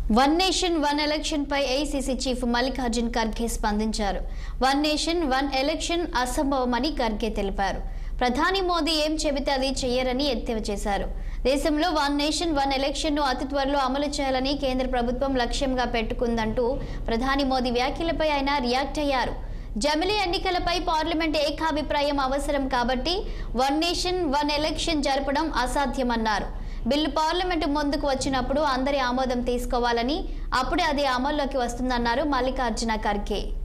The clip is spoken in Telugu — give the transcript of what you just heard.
వన్ నేషన్ వన్ ఎలక్షన్ పై ఏఐసీసీ చీఫ్ మల్లికార్జున్ ఖర్గే స్పందించారు వన్ నేషన్ వన్ ఎలక్షన్ అసంభవమని ఖర్గే తెలిపారు ప్రధాని మోదీ ఏం చెబితే అది చెయ్యరని ఎద్దేవా చేశారు దేశంలో వన్ నేషన్ వన్ ఎలక్షన్ ను అతి త్వరలో అమలు చేయాలని కేంద్ర ప్రభుత్వం లక్ష్యంగా పెట్టుకుందంటూ ప్రధాని మోదీ వ్యాఖ్యలపై ఆయన రియాక్ట్ అయ్యారు జమిలీ ఎన్నికలపై పార్లమెంట్ ఏకాభిప్రాయం అవసరం కాబట్టి వన్ నేషన్ వన్ ఎలక్షన్ జరపడం అసాధ్యమన్నారు బిల్లు పార్లమెంటు ముందుకు వచ్చినప్పుడు అందరి ఆమోదం తీసుకోవాలని అప్పుడే అది అమల్లోకి వస్తుందన్నారు మల్లికార్జున ఖర్గే